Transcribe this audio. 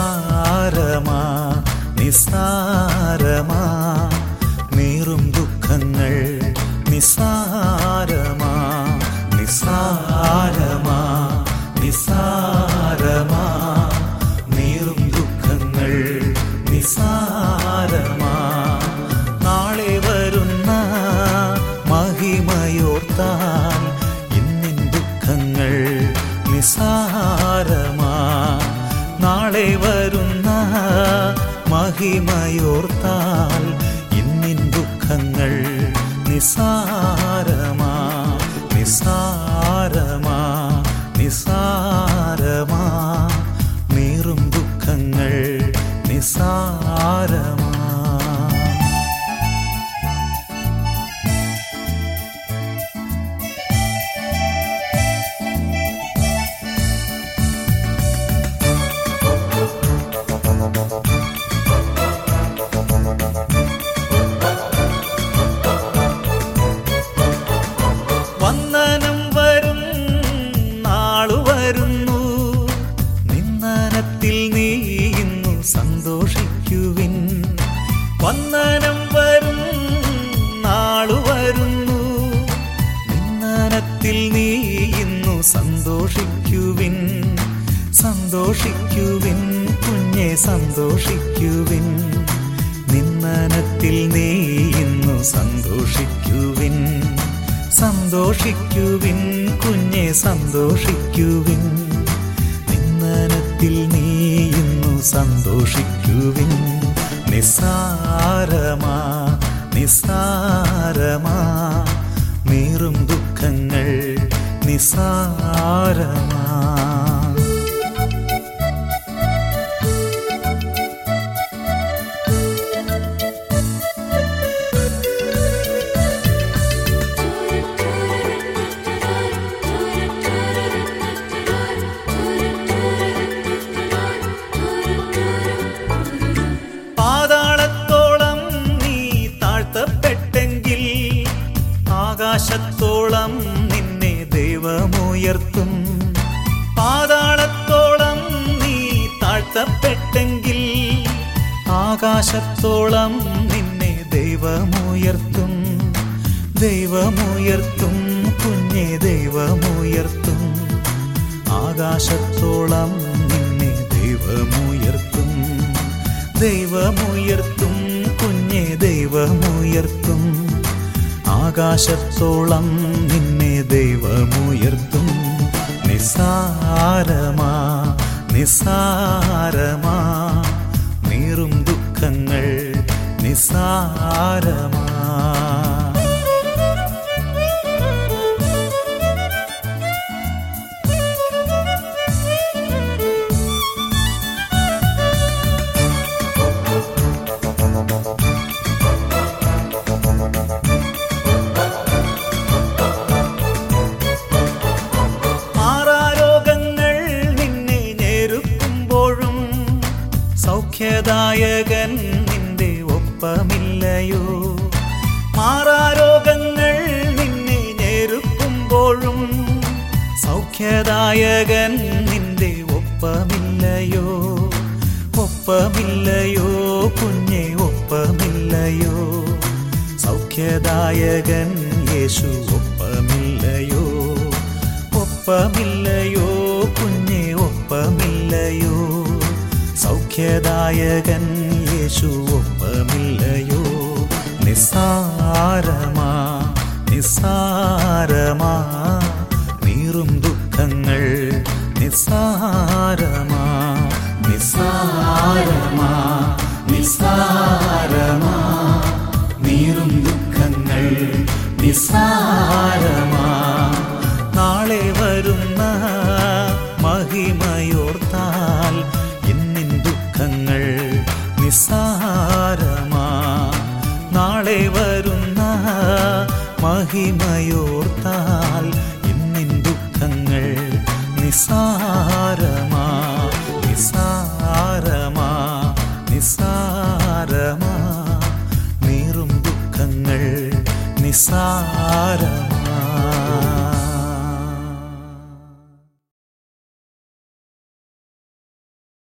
നിസ്സാരമാ നിസ്സാരമാ നീറും ദുഃഖങ്ങൾ നിസ്സാരമാ നിസ്സാരമാ നിസ്സാരമാ നീറും ദുഃഖങ്ങൾ നിസ്സാരമാ നാളെ വരുന്ന മഹിമയോർത്താൽ ഇന്നിൻ ദുഃഖങ്ങൾ നിസ്സാരമാ നാളെ വരുന്ന മഹിമയോർത്താൽ ഇന്നിൻ ദുഃഖങ്ങൾ നിസ്സാരമാ നിസ്സാരമാ നിസ്സാരമാ നീറും ദുഃഖങ്ങൾ നിസ്സാരമാ വന്ദനം വരും നാളു വരുന്നു നിന്ദനത്തിൽ നീ ഇന്നു സന്തോഷിക്കുവിൻ വന്ദനം വരും നാളു വരുന്നു നിന്ദനത്തിൽ നീ ഇന്നു സന്തോഷിക്കുവിൻ സന്തോഷിക്കുവിൻ കുഞ്ഞെ സന്തോഷിക്കുവിൻ നിന്ദനത്തിൽ നീ ഇന്നു സന്തോഷിക്കുവിൻ സന്തോഷിക്കുവിൻ കുഞ്ഞെ സന്തോഷിക്കുവിൻ നിന്ദനത്തിൽ നീ ഇന്നു സന്തോഷിക്കുവിൻ നിസ്സാരമാ നിസ്സാരമാ നീറും ദുഃഖങ്ങൾ നിസ്സാരമാ പാതാളത്തോളം നീ താഴ്ത്തപ്പെട്ടെങ്കിൽ ആകാശത്തോളം നിന്നെ ദൈവമുയർത്തും പാതാളത്തോളം നീ താഴ്ത്തപ്പെട്ടെങ്കിൽ ആകാശത്തോളം നിന്നെ ദൈവമുയർത്തും ദൈവമുയർത്തും കുഞ്ഞെ ദൈവമുയർത്തും ആകാശത്തോളം നിന്നെ ദൈവമുയർത്തും ദൈവമുയർത്തും കുഞ്ഞെ ദൈവമുയർത്തും ആകാശത്തോളം നിന്നെ ദൈവമുയർത്തും നിസ്സാരമാ നിസ്സാരമാ നീറും ദുഃഖങ്ങൾ നിസ്സാരമാ മാറാരോഗങ്ങൾ നിന്നെ ഞെരുക്കുമ്പോഴും സൗഖ്യദായകൻ നിന്റെ ഒപ്പമില്ലയോ മാറാരോഗങ്ങൾ നിന്നെ ഞെരുക്കുമ്പോഴും സൗഖ്യദായകൻ നിന്റെ ഒപ്പമില്ലയോ ഒപ്പമില്ലയോ കുഞ്ഞെ ഒപ്പമില്ലയോ സൗഖ്യദായകൻ യേശു ഒപ്പമില്ലയോ ഒപ്പമില്ലയോ കുഞ്ഞെ ഒപ്പമില്ലയോ സൗഖ്യദായകൻ യേശു ഒപ്പമില്ലയോ നിസ്സാരമാ നിസ്സാരമാ നീറും ദുഃഖങ്ങൾ നിസ്സാരമാ നിസ്സാരമാ നിസ്സാരമാ നീറും ദുഃഖങ്ങൾ നിസ്സാരമാ നാളെ വരുന്ന മഹിമയോർത്താൽ ഇന്നിൻ ദുഃഖങ്ങൾ നിസ്സാരമാ നാളെ വരുന്ന മഹിമയോർത്താൽ ഇന്നിൻ ദുഃഖങ്ങൾ നിസ്സാരമാ നിസ്സാരമാ നിസ്സാരമാ നീറും ദുഃഖങ്ങൾ നിസ്സാരമാ